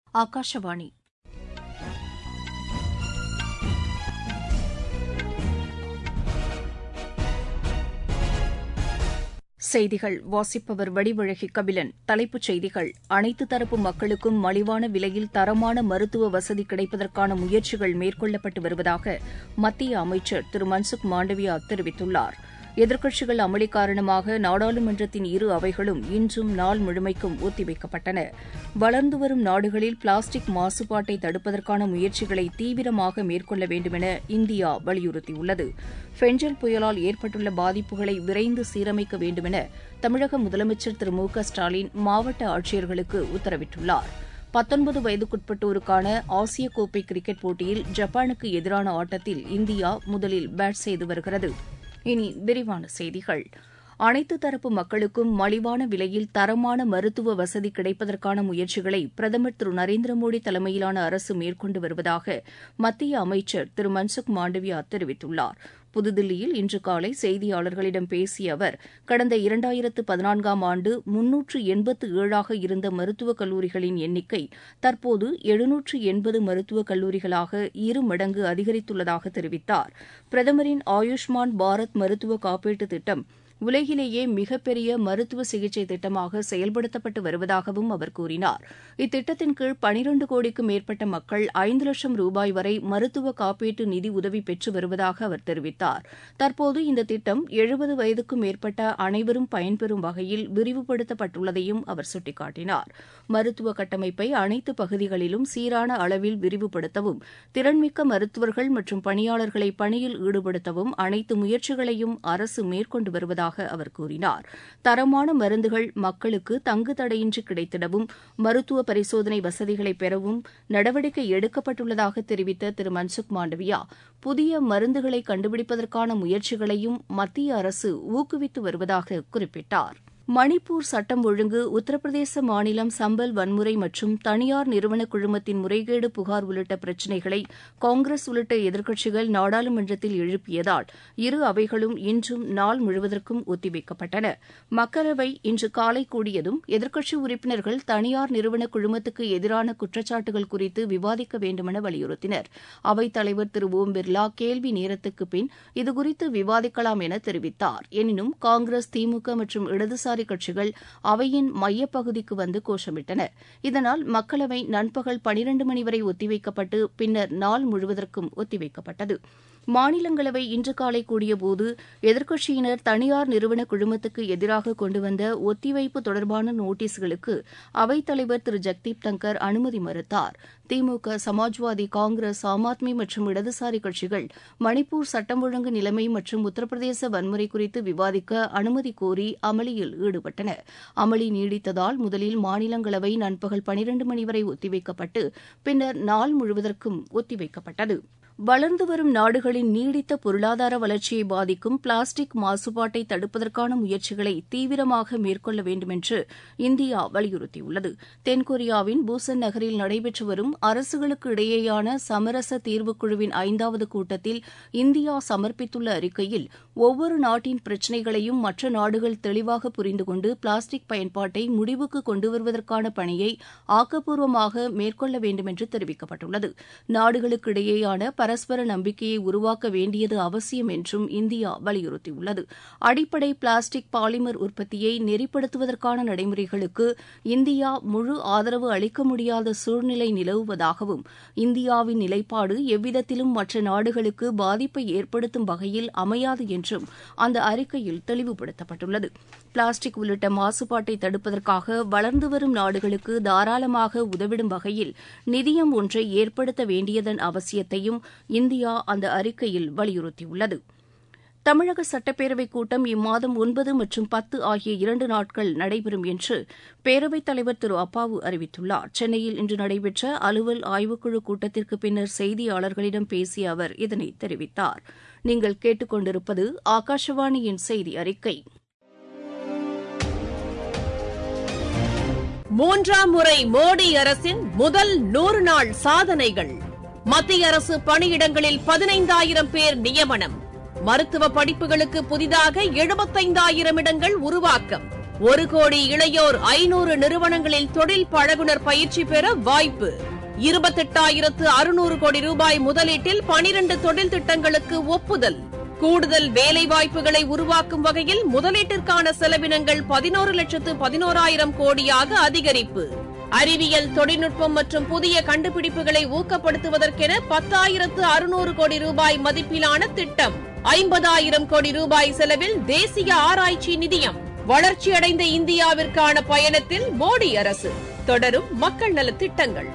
ஆகாஷவாணி செய்திகள் வாசிப்பவர் வடிவழகி கபிலன் தலைப்புச் செய்திகள் அனைத்து தரப்பு மக்களுக்கும் மலிவான விலையில் தரமான மருத்துவ வசதி கிடைப்பதற்கான முயற்சிகள் மேற்கொள்ளப்பட்டு வருவதாக மத்திய அமைச்சர் திரு மன்சுக் மாண்டவியா தெரிவித்துள்ளார் எதிர்க்கட்சிகள் அமளி காரணமாக நாடாளுமன்றத்தின் இரு அவைகளும் இன்றும் நாள் முழுமைக்கும் ஒத்திவைக்கப்பட்டன வளர்ந்து வரும் நாடுகளில் பிளாஸ்டிக் மாசுபாட்டை தடுப்பதற்கான முயற்சிகளை தீவிரமாக மேற்கொள்ள வேண்டுமென இந்தியா வலியுறுத்தியுள்ளது ஃபெஞ்சல் புயலால் ஏற்பட்டுள்ள பாதிப்புகளை விரைந்து சீரமைக்க வேண்டுமென தமிழக முதலமைச்சர் திரு மு க ஸ்டாலின் மாவட்ட ஆட்சியர்களுக்கு உத்தரவிட்டுள்ளார் பத்தொன்பது வயதுக்குட்பட்டோருக்கான ஆசிய கோப்பை கிரிக்கெட் போட்டியில் ஜப்பானுக்கு எதிரான ஆட்டத்தில் இந்தியா முதலில் பேட் செய்து வருகிறது இனி விரிவான செய்திகள் அனைத்து தரப்பு மக்களுக்கும் மலிவான விலையில் தரமான மருத்துவ வசதி கிடைப்பதற்கான முயற்சிகளை பிரதமர் திரு நரேந்திர மோடி தலைமையிலான அரசு மேற்கொண்டு வருவதாக மத்திய அமைச்சர் திரு மன்சுக் மாண்டவியா தெரிவித்துள்ளார் புதுதில்லியில் இன்று காலை செய்தியாளர்களிடம் பேசிய அவர் கடந்த இரண்டாயிரத்து பதினான்காம் ஆண்டு முன்னூற்று எண்பத்து ஏழாக இருந்த மருத்துவக் கல்லூரிகளின் எண்ணிக்கை தற்போது எழுநூற்று எண்பது மருத்துவக் கல்லூரிகளாக இரு மடங்கு அதிகரித்துள்ளதாக தெரிவித்தார் பிரதமரின் ஆயுஷ்மான் பாரத் மருத்துவ காப்பீட்டு திட்டம் உலகிலேயே மிகப்பெரிய மருத்துவ சிகிச்சை திட்டமாக செயல்படுத்தப்பட்டு வருவதாகவும் அவர் கூறினார் இத்திட்டத்தின் கீழ் பனிரண்டு கோடிக்கும் மேற்பட்ட மக்கள் ஐந்து லட்சம் ரூபாய் வரை மருத்துவ காப்பீட்டு நிதி உதவி பெற்று வருவதாக அவர் தெரிவித்தார் தற்போது இந்த திட்டம் எழுபது வயதுக்கும் மேற்பட்ட அனைவரும் பயன்பெறும் வகையில் விரிவுபடுத்தப்பட்டுள்ளதையும் அவர் சுட்டிக்காட்டினார் மருத்துவ கட்டமைப்பை அனைத்து பகுதிகளிலும் சீரான அளவில் விரிவுபடுத்தவும் திறன்மிக்க மருத்துவர்கள் மற்றும் பணியாளர்களை பணியில் ஈடுபடுத்தவும் அனைத்து முயற்சிகளையும் அரசு மேற்கொண்டு வருவதாக அவர் கூறினார் தரமான மருந்துகள் மக்களுக்கு தங்கு தடையின்றி கிடைத்திடவும் மருத்துவ பரிசோதனை வசதிகளை பெறவும் நடவடிக்கை எடுக்கப்பட்டுள்ளதாக தெரிவித்த திரு மன்சுக் மாண்டவியா புதிய மருந்துகளை கண்டுபிடிப்பதற்கான முயற்சிகளையும் மத்திய அரசு ஊக்குவித்து வருவதாக குறிப்பிட்டார் மணிப்பூர் சட்டம் ஒழுங்கு உத்தரப்பிரதேச மாநிலம் சம்பல் வன்முறை மற்றும் தனியார் நிறுவன குழுமத்தின் முறைகேடு புகார் உள்ளிட்ட பிரச்சினைகளை காங்கிரஸ் உள்ளிட்ட எதிர்க்கட்சிகள் நாடாளுமன்றத்தில் எழுப்பியதால் இரு அவைகளும் இன்றும் நாள் முழுவதற்கும் ஒத்திவைக்கப்பட்டன மக்களவை இன்று காலை கூடியதும் எதிர்க்கட்சி உறுப்பினர்கள் தனியார் நிறுவன குழுமத்துக்கு எதிரான குற்றச்சாட்டுகள் குறித்து விவாதிக்க வேண்டுமென வலியுறுத்தினர் அவைத் தலைவர் திரு ஓம் பிர்லா கேள்வி நேரத்துக்கு பின் இதுகுறித்து விவாதிக்கலாம் என தெரிவித்தார் எனினும் காங்கிரஸ் திமுக மற்றும் இடதுசாரி இடதுசாரி கட்சிகள் அவையின் மையப்பகுதிக்கு வந்து கோஷமிட்டன இதனால் மக்களவை நண்பகல் பனிரண்டு மணி வரை ஒத்திவைக்கப்பட்டு பின்னர் நாள் முழுவதற்கும் ஒத்திவைக்கப்பட்டது மாநிலங்களவை இன்று காலை கூடியபோது எதிர்க்கட்சியினர் தனியார் நிறுவன குழுமத்துக்கு எதிராக கொண்டு வந்த ஒத்திவைப்பு தொடர்பான நோட்டீஸ்களுக்கு அவைத்தலைவர் திரு ஜெக்தீப் தங்கர் அனுமதி மறுத்தார் திமுக சமாஜ்வாதி காங்கிரஸ் ஆம் ஆத்மி மற்றும் இடதுசாரி கட்சிகள் மணிப்பூர் சட்டம் ஒழுங்கு நிலைமை மற்றும் உத்தரப்பிரதேச வன்முறை குறித்து விவாதிக்க அனுமதி கோரி அமளியில் ஈடுபட்டன அமளி நீடித்ததால் முதலில் மாநிலங்களவை நண்பகல் பனிரண்டு மணி வரை ஒத்திவைக்கப்பட்டு பின்னர் நாள் முழுவதற்கும் ஒத்திவைக்கப்பட்டது வளர்ந்து வரும் நாடுகளின் நீடித்த பொருளாதார வளர்ச்சியை பாதிக்கும் பிளாஸ்டிக் மாசுபாட்டை தடுப்பதற்கான முயற்சிகளை தீவிரமாக மேற்கொள்ள வேண்டுமென்று இந்தியா வலியுறுத்தியுள்ளது தென்கொரியாவின் பூசன் நகரில் நடைபெற்று வரும் அரசுகளுக்கு இடையேயான சமரச தீர்வுக்குழுவின் ஐந்தாவது கூட்டத்தில் இந்தியா சமர்ப்பித்துள்ள அறிக்கையில் ஒவ்வொரு நாட்டின் பிரச்சினைகளையும் மற்ற நாடுகள் தெளிவாக புரிந்து கொண்டு பிளாஸ்டிக் பயன்பாட்டை முடிவுக்கு கொண்டுவருவதற்கான பணியை ஆக்கப்பூர்வமாக மேற்கொள்ள வேண்டுமென்று தெரிவிக்கப்பட்டுள்ளது நாடுகளுக்கு இடையேயான பரஸ்பர நம்பிக்கையை உருவாக்க வேண்டியது அவசியம் என்றும் இந்தியா வலியுறுத்தியுள்ளது அடிப்படை பிளாஸ்டிக் பாலிமர் உற்பத்தியை நெறிப்படுத்துவதற்கான நடைமுறைகளுக்கு இந்தியா முழு ஆதரவு அளிக்க முடியாத சூழ்நிலை நிலவுவதாகவும் இந்தியாவின் நிலைப்பாடு எவ்விதத்திலும் மற்ற நாடுகளுக்கு பாதிப்பை ஏற்படுத்தும் வகையில் அமையாது என்றும் அந்த அறிக்கையில் தெளிவுபடுத்தப்பட்டுள்ளது பிளாஸ்டிக் உள்ளிட்ட மாசுபாட்டை தடுப்பதற்காக வளர்ந்து வரும் நாடுகளுக்கு தாராளமாக உதவிடும் வகையில் நிதியம் ஒன்றை ஏற்படுத்த வேண்டியதன் அவசியத்தையும் இந்தியா அந்த அறிக்கையில் வலியுறுத்தியுள்ளது தமிழக சட்டப்பேரவைக் கூட்டம் இம்மாதம் ஒன்பது மற்றும் பத்து ஆகிய இரண்டு நாட்கள் நடைபெறும் என்று பேரவைத் தலைவர் திரு அப்பாவு அறிவித்துள்ளார் சென்னையில் இன்று நடைபெற்ற அலுவல் ஆய்வுக்குழு கூட்டத்திற்கு பின்னர் செய்தியாளர்களிடம் பேசிய அவர் இதனை தெரிவித்தார் நீங்கள் கேட்டுக்கொண்டிருப்பது ஆகாஷவாணியின் செய்தி அறிக்கை மூன்றாம் முறை மோடி அரசின் முதல் நூறு நாள் சாதனைகள் மத்திய அரசு பணியிடங்களில் பதினைந்தாயிரம் பேர் நியமனம் மருத்துவ படிப்புகளுக்கு புதிதாக எழுபத்தைந்தாயிரம் இடங்கள் உருவாக்கம் ஒரு கோடி இளையோர் ஐநூறு நிறுவனங்களில் தொழில் பழகுனர் பயிற்சி பெற வாய்ப்பு இருபத்தெட்டாயிரத்து அறுநூறு கோடி ரூபாய் முதலீட்டில் பனிரண்டு தொழில் திட்டங்களுக்கு ஒப்புதல் கூடுதல் வேலைவாய்ப்புகளை உருவாக்கும் வகையில் முதலீட்டிற்கான செலவினங்கள் பதினோரு லட்சத்து பதினோராயிரம் கோடியாக அதிகரிப்பு அறிவியல் தொழில்நுட்பம் மற்றும் புதிய கண்டுபிடிப்புகளை ஊக்கப்படுத்துவதற்கென பத்தாயிரத்து அறுநூறு கோடி ரூபாய் மதிப்பிலான திட்டம் ஐம்பதாயிரம் கோடி ரூபாய் செலவில் தேசிய ஆராய்ச்சி நிதியம் வளர்ச்சியடைந்த இந்தியாவிற்கான பயணத்தில் மோடி அரசு தொடரும் மக்கள் நலத் திட்டங்கள்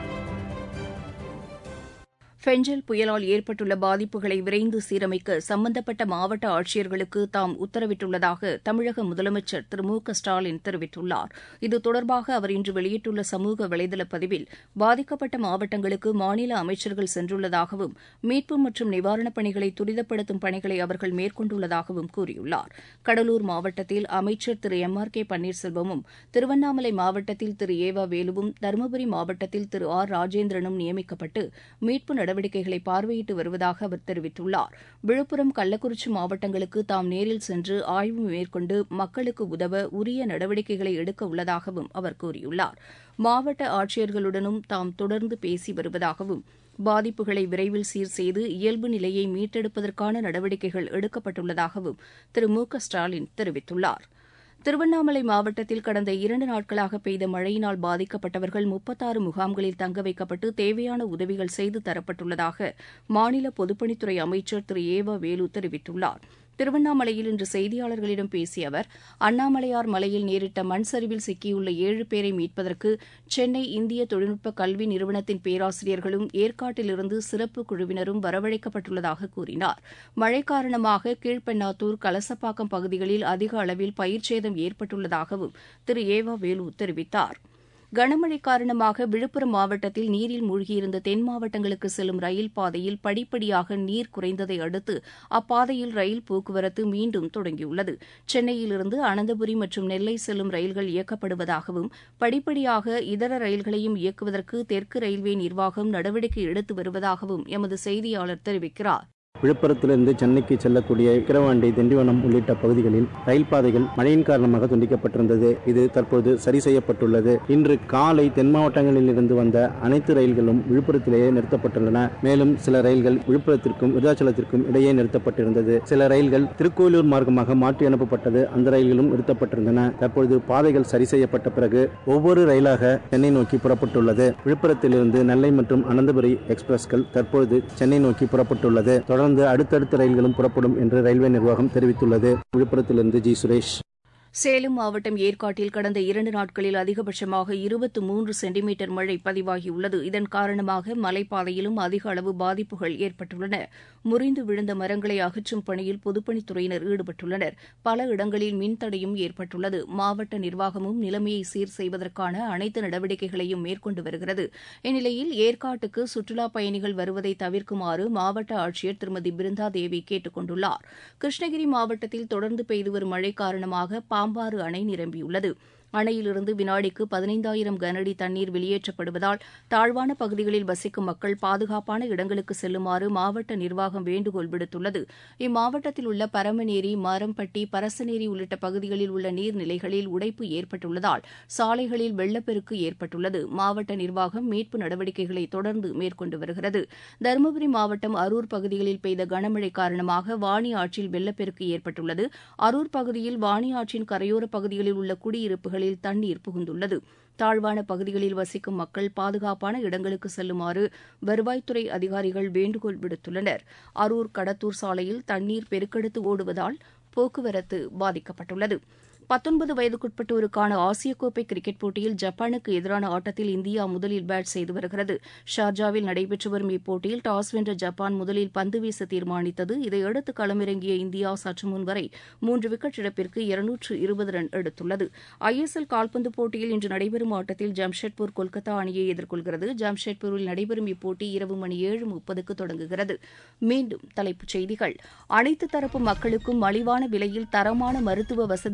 ஃபெஞ்சல் புயலால் ஏற்பட்டுள்ள பாதிப்புகளை விரைந்து சீரமைக்க சம்பந்தப்பட்ட மாவட்ட ஆட்சியர்களுக்கு தாம் உத்தரவிட்டுள்ளதாக தமிழக முதலமைச்சர் திரு மு க ஸ்டாலின் தெரிவித்துள்ளார் இது தொடர்பாக அவர் இன்று வெளியிட்டுள்ள சமூக வலைதள பதிவில் பாதிக்கப்பட்ட மாவட்டங்களுக்கு மாநில அமைச்சர்கள் சென்றுள்ளதாகவும் மீட்பு மற்றும் நிவாரணப் பணிகளை துரிதப்படுத்தும் பணிகளை அவர்கள் மேற்கொண்டுள்ளதாகவும் கூறியுள்ளார் கடலூர் மாவட்டத்தில் அமைச்சர் திரு எம் ஆர் கே பன்னீர்செல்வமும் திருவண்ணாமலை மாவட்டத்தில் திரு ஏவா வேலுவும் தருமபுரி மாவட்டத்தில் திரு ஆர் ராஜேந்திரனும் நியமிக்கப்பட்டு மீட்பு நடவடிக்கைகளை பார்வையிட்டு வருவதாக அவர் தெரிவித்துள்ளார் விழுப்புரம் கள்ளக்குறிச்சி மாவட்டங்களுக்கு தாம் நேரில் சென்று ஆய்வு மேற்கொண்டு மக்களுக்கு உதவ உரிய நடவடிக்கைகளை எடுக்க உள்ளதாகவும் அவர் கூறியுள்ளார் மாவட்ட ஆட்சியர்களுடனும் தாம் தொடர்ந்து பேசி வருவதாகவும் பாதிப்புகளை விரைவில் சீர் செய்து இயல்பு நிலையை மீட்டெடுப்பதற்கான நடவடிக்கைகள் எடுக்கப்பட்டுள்ளதாகவும் திரு மு க ஸ்டாலின் தெரிவித்துள்ளார் திருவண்ணாமலை மாவட்டத்தில் கடந்த இரண்டு நாட்களாக பெய்த மழையினால் பாதிக்கப்பட்டவர்கள் முப்பத்தாறு முகாம்களில் தங்க வைக்கப்பட்டு தேவையான உதவிகள் செய்து தரப்பட்டுள்ளதாக மாநில பொதுப்பணித்துறை அமைச்சர் திரு ஏவ வேலு தெரிவித்துள்ளார் திருவண்ணாமலையில் இன்று செய்தியாளர்களிடம் பேசிய அவர் அண்ணாமலையார் மலையில் நேரிட்ட மண் சரிவில் சிக்கியுள்ள ஏழு பேரை மீட்பதற்கு சென்னை இந்திய தொழில்நுட்ப கல்வி நிறுவனத்தின் பேராசிரியர்களும் ஏற்காட்டிலிருந்து சிறப்பு குழுவினரும் வரவழைக்கப்பட்டுள்ளதாக கூறினார் மழை காரணமாக கீழ்பெண்ணாத்தூர் கலசப்பாக்கம் பகுதிகளில் அதிக அளவில் பயிர்ச்சேதம் ஏற்பட்டுள்ளதாகவும் திரு ஏவா வேலு தெரிவித்தாா் கனமழை காரணமாக விழுப்புரம் மாவட்டத்தில் நீரில் மூழ்கியிருந்த தென் மாவட்டங்களுக்கு செல்லும் ரயில் பாதையில் படிப்படியாக நீர் குறைந்ததை அடுத்து அப்பாதையில் ரயில் போக்குவரத்து மீண்டும் தொடங்கியுள்ளது சென்னையிலிருந்து அனந்தபுரி மற்றும் நெல்லை செல்லும் ரயில்கள் இயக்கப்படுவதாகவும் படிப்படியாக இதர ரயில்களையும் இயக்குவதற்கு தெற்கு ரயில்வே நிர்வாகம் நடவடிக்கை எடுத்து வருவதாகவும் எமது செய்தியாளர் தெரிவிக்கிறார் விழுப்புரத்திலிருந்து சென்னைக்கு செல்லக்கூடிய விக்கிரவாண்டி திண்டிவனம் உள்ளிட்ட பகுதிகளில் ரயில் பாதைகள் மழையின் காரணமாக துண்டிக்கப்பட்டிருந்தது இது தற்போது சரி செய்யப்பட்டுள்ளது இன்று காலை தென் மாவட்டங்களில் இருந்து வந்த அனைத்து ரயில்களும் விழுப்புரத்திலேயே நிறுத்தப்பட்டுள்ளன மேலும் சில ரயில்கள் விழுப்புரத்திற்கும் விருதாச்சலத்திற்கும் இடையே நிறுத்தப்பட்டிருந்தது சில ரயில்கள் திருக்கோயிலூர் மார்க்கமாக மாற்றி அனுப்பப்பட்டது அந்த ரயில்களும் நிறுத்தப்பட்டிருந்தன தற்பொழுது பாதைகள் சரி செய்யப்பட்ட பிறகு ஒவ்வொரு ரயிலாக சென்னை நோக்கி புறப்பட்டுள்ளது விழுப்புரத்திலிருந்து நெல்லை மற்றும் அனந்தபுரி எக்ஸ்பிரஸ்கள் தற்பொழுது சென்னை நோக்கி புறப்பட்டுள்ளது தொடர்ந்து அடுத்தடுத்த ரயில்களும் புறப்படும் என்று ரயில்வே நிர்வாகம் தெரிவித்துள்ளது விழுப்புரத்திலிருந்து ஜி சுரேஷ் சேலம் மாவட்டம் ஏற்காட்டில் கடந்த இரண்டு நாட்களில் அதிகபட்சமாக இருபத்து மூன்று சென்டிமீட்டர் மழை பதிவாகியுள்ளது இதன் காரணமாக மலைப்பாதையிலும் அதிக அளவு பாதிப்புகள் ஏற்பட்டுள்ளன முறிந்து விழுந்த மரங்களை அகற்றும் பணியில் பொதுப்பணித்துறையினர் ஈடுபட்டுள்ளனர் பல இடங்களில் மின்தடையும் ஏற்பட்டுள்ளது மாவட்ட நிர்வாகமும் நிலைமையை சீர் செய்வதற்கான அனைத்து நடவடிக்கைகளையும் மேற்கொண்டு வருகிறது இந்நிலையில் ஏற்காட்டுக்கு சுற்றுலாப் பயணிகள் வருவதை தவிர்க்குமாறு மாவட்ட ஆட்சியர் திருமதி பிருந்தா தேவி கேட்டுக் கொண்டுள்ளார் கிருஷ்ணகிரி மாவட்டத்தில் தொடர்ந்து பெய்து வரும் மழை காரணமாக பாம்பாறு அணை நிரம்பியுள்ளது அணையிலிருந்து வினாடிக்கு பதினைந்தாயிரம் கனஅடி தண்ணீர் வெளியேற்றப்படுவதால் தாழ்வான பகுதிகளில் வசிக்கும் மக்கள் பாதுகாப்பான இடங்களுக்கு செல்லுமாறு மாவட்ட நிர்வாகம் வேண்டுகோள் விடுத்துள்ளது இம்மாவட்டத்தில் உள்ள பரமநேரி மரம்பட்டி பரசநேரி உள்ளிட்ட பகுதிகளில் உள்ள நீர்நிலைகளில் உடைப்பு ஏற்பட்டுள்ளதால் சாலைகளில் வெள்ளப்பெருக்கு ஏற்பட்டுள்ளது மாவட்ட நிர்வாகம் மீட்பு நடவடிக்கைகளை தொடர்ந்து மேற்கொண்டு வருகிறது தருமபுரி மாவட்டம் அரூர் பகுதிகளில் பெய்த கனமழை காரணமாக வாணி ஆற்றில் வெள்ளப்பெருக்கு ஏற்பட்டுள்ளது அரூர் பகுதியில் வாணி ஆற்றின் கரையோர பகுதிகளில் உள்ள குடியிருப்புகளில் தண்ணீர் புகுந்துள்ளது தாழ்வான பகுதிகளில் வசிக்கும் மக்கள் பாதுகாப்பான இடங்களுக்கு செல்லுமாறு வருவாய்த்துறை அதிகாரிகள் வேண்டுகோள் விடுத்துள்ளனர் அரூர் கடத்தூர் சாலையில் தண்ணீர் பெருக்கெடுத்து ஓடுவதால் போக்குவரத்து பாதிக்கப்பட்டுள்ளது பத்தொன்பது வயதுக்குட்பட்டோருக்கான ஆசிய கோப்பை கிரிக்கெட் போட்டியில் ஜப்பானுக்கு எதிரான ஆட்டத்தில் இந்தியா முதலில் பேட் செய்து வருகிறது ஷார்ஜாவில் நடைபெற்று வரும் இப்போட்டியில் டாஸ் வென்ற ஜப்பான் முதலில் பந்து வீச தீர்மானித்தது இதையடுத்து களமிறங்கிய இந்தியா சற்று முன் வரை மூன்று விக்கெட் இழப்பிற்கு இருநூற்று இருபது ரன் எடுத்துள்ளது ஐஎஸ்எல் கால்பந்து போட்டியில் இன்று நடைபெறும் ஆட்டத்தில் ஜம்ஷெட்பூர் கொல்கத்தா அணியை எதிர்கொள்கிறது ஜம்ஷெட்பூரில் நடைபெறும் இப்போட்டி இரவு மணி ஏழு முப்பதுக்கு தொடங்குகிறது மீண்டும் தலைப்புச் செய்திகள் அனைத்து தரப்பு மக்களுக்கும் மலிவான விலையில் தரமான மருத்துவ வசதி கிடைப்பதற்கு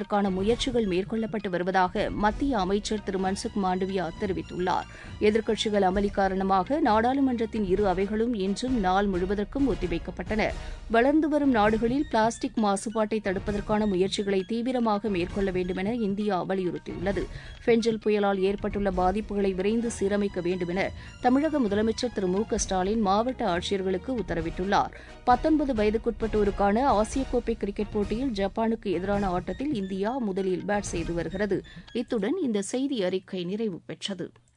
தடுப்பதற்கான முயற்சிகள் மேற்கொள்ளப்பட்டு வருவதாக மத்திய அமைச்சர் திரு மன்சுக் மாண்டவியா தெரிவித்துள்ளார் எதிர்க்கட்சிகள் அமளி காரணமாக நாடாளுமன்றத்தின் இரு அவைகளும் இன்றும் நாள் முழுவதற்கும் ஒத்திவைக்கப்பட்டன வளர்ந்து வரும் நாடுகளில் பிளாஸ்டிக் மாசுபாட்டை தடுப்பதற்கான முயற்சிகளை தீவிரமாக மேற்கொள்ள வேண்டுமென இந்தியா வலியுறுத்தியுள்ளது ஃபெஞ்சல் புயலால் ஏற்பட்டுள்ள பாதிப்புகளை விரைந்து சீரமைக்க வேண்டுமென தமிழக முதலமைச்சர் திரு மு க ஸ்டாலின் மாவட்ட ஆட்சியர்களுக்கு உத்தரவிட்டுள்ளார் பத்தொன்பது வயதுக்குட்பட்டோருக்கான ஆசிய கோப்பை கிரிக்கெட் போட்டியில் ஜப்பானுக்கு எதிரான ஆட்டத்தில் இந்தியா முதலில் பேட் செய்து வருகிறது இத்துடன் இந்த செய்தி அறிக்கை நிறைவு பெற்றது